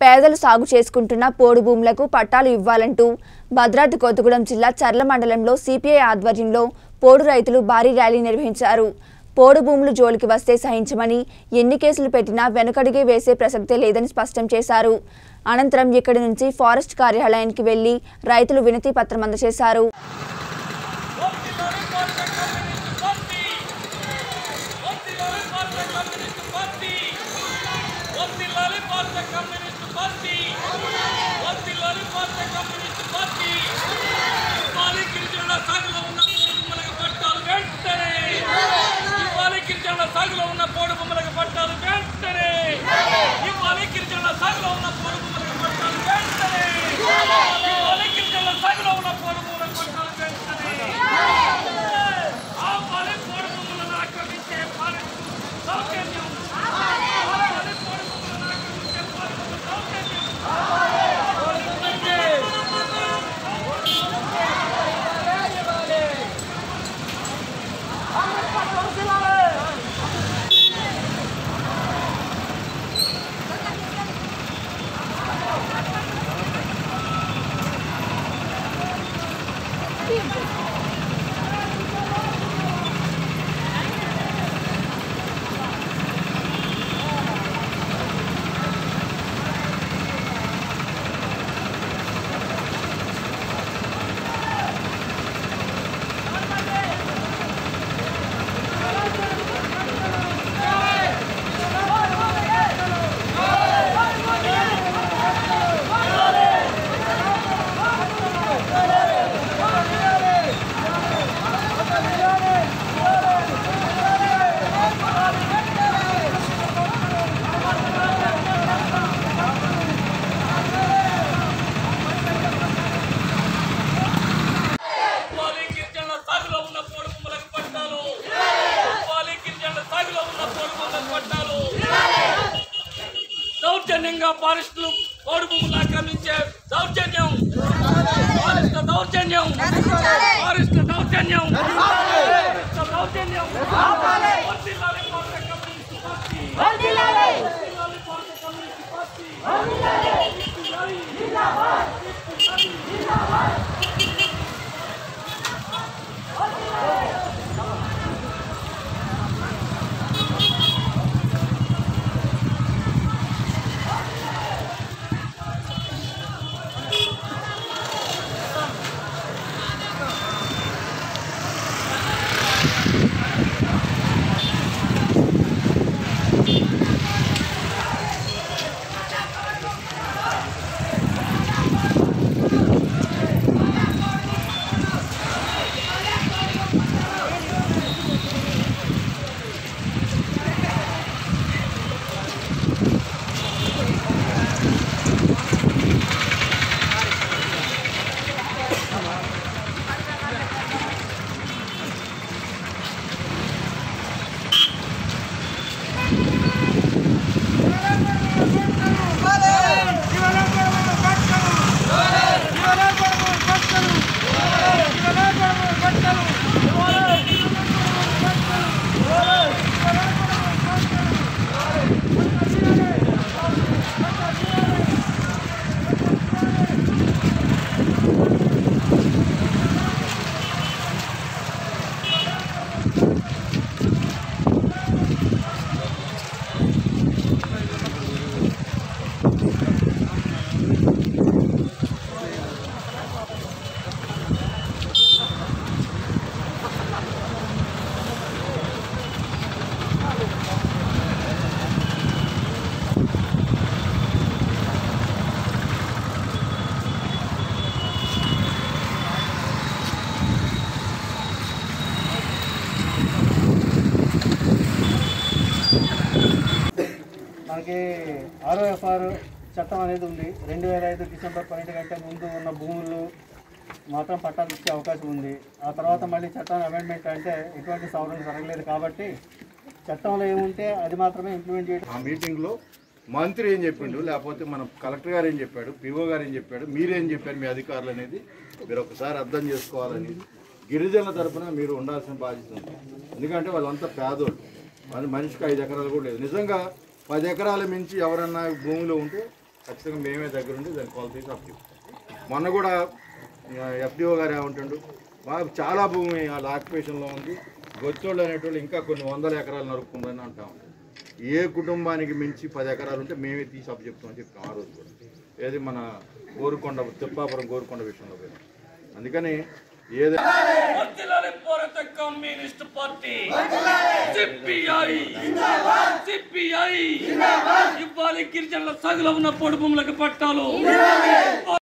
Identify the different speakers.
Speaker 1: పేదలు సాగు చేసుకుంటున్న పోడు భూములకు పట్టాలు ఇవ్వాలంటూ భద్రాద్రి కొత్తగూడెం జిల్లా చర్ల మండలంలో సిపిఐ ఆధ్వర్యంలో పోడు రైతులు భారీ ర్యాలీ నిర్వహించారు పోడు భూములు జోలికి వస్తే సహించమని ఎన్ని కేసులు పెట్టినా వెనుకడిగే వేసే ప్రసక్తే లేదని స్పష్టం చేశారు అనంతరం ఇక్కడి నుంచి ఫారెస్ట్ కార్యాలయానికి వెళ్లి రైతులు వినతి పత్రం అందజేశారు
Speaker 2: వర్ధిల్లాలి భారత కమ్యూనిస్టు పార్టీ వర్ధిల్లాలి భారత కమ్యూనిస్టు పార్టీ ఇవ్వాలి గిరిజనుల సాగులో ఉన్న పోడు భూములకు పట్టాలు వెంటనే ఇవ్వాలి గిరిజనుల సాగులో ఉన్న పోడు భూములకు పట్టాలు వెంటనే ఇవ్వాలి గిరిజనుల సాగులో ఉన్న పోడు భూములకు పట్టాలు వెంటనే ఇవ్వాలి గిరిజనుల సాగులో ఉన్న పోడు భూములకు పట్టాలు వెంటనే ఆపాలి పోడు భూములను ఆక్రమించే పాలనకు సౌకర్యం ఆపాలి పోడు భూములను ఆక్రమించే పాలనకు సౌకర్యం ఇవ్వాలి గిరిజనుల సాగులో ఉన్న పోడు భూములకు పట్టాలు ఇవ్వాలి గిరిజనుల సాగులో ఉన్న పోడు భూములకు పట్టాలు దౌర్జన్యంగా ఫారెస్టులు పోడు భూములు ఆక్రమించే దౌర్జన్యం ఫారెస్ట్ దౌర్జన్యం ఫారెస్ట్ దౌర్జన్యం ఫారెస్ట్ దౌర్జన్యం వర్ధిల్లాలి భారత కమ్యూనిస్టు పార్టీ వర్ధిల్లాలి భారత కమ్యూనిస్టు పార్టీ వర్ధిల్లాలి జిందాబాద్ జిందాబాద్
Speaker 3: మనకి ఆర్ఓఎఫ్ఆర్ చట్టం అనేది ఉంది రెండు వేల ఐదు డిసెంబర్ పన్నెండు కంటే ముందు ఉన్న భూములు మాత్రం పట్టాలు ఇచ్చే అవకాశం ఉంది ఆ తర్వాత మళ్ళీ చట్టం అమెండ్మెంట్ అంటే ఎటువంటి సవరణ జరగలేదు కాబట్టి చట్టంలో ఏముంటే అది మాత్రమే ఇంప్లిమెంట్ చేయడం
Speaker 4: ఆ మీటింగ్లో మంత్రి ఏం చెప్పిండు లేకపోతే మన కలెక్టర్ గారు ఏం చెప్పాడు పిఓ గారు ఏం చెప్పాడు మీరేం చెప్పారు మీ అధికారులు అనేది మీరు ఒకసారి అర్థం చేసుకోవాలని గిరిజనుల తరపున మీరు ఉండాల్సిన బాధ్యత ఉంది ఎందుకంటే వాళ్ళంతా పేదోళ్ళు వాళ్ళ మనిషికి ఐదు ఎకరాలు కూడా లేదు నిజంగా పది ఎకరాల మించి ఎవరన్నా భూమిలో ఉంటే ఖచ్చితంగా మేమే దగ్గరుండి దాని కొలత తీసి అప్పచెప్తాం మొన్న కూడా ఎఫ్డిఓ గారు ఏమంటుండు మాకు చాలా భూమి వాళ్ళ ఆక్యుపేషన్లో ఉంది గొచ్చోళ్ళు అనేటోళ్ళు ఇంకా కొన్ని వందల ఎకరాలు నరుక్కుందని అంటా ఉంటారు ఏ కుటుంబానికి మించి పది ఎకరాలు ఉంటే మేమే తీసి అప్పచెప్తామని చెప్పాం ఆ రోజు కూడా ఏది మన గోరుకొండ తిప్పాపురం గోరుకొండ విషయంలో పోయినా అందుకని ఏదైనా
Speaker 2: వర్ధిల్లాలి భారత కమ్యూనిస్ట్ పార్టీ సిపిఐ సిపిఐ ఇవ్వాలి గిరిజనుల సాగులో ఉన్న పొడి భూములకు పట్టాలు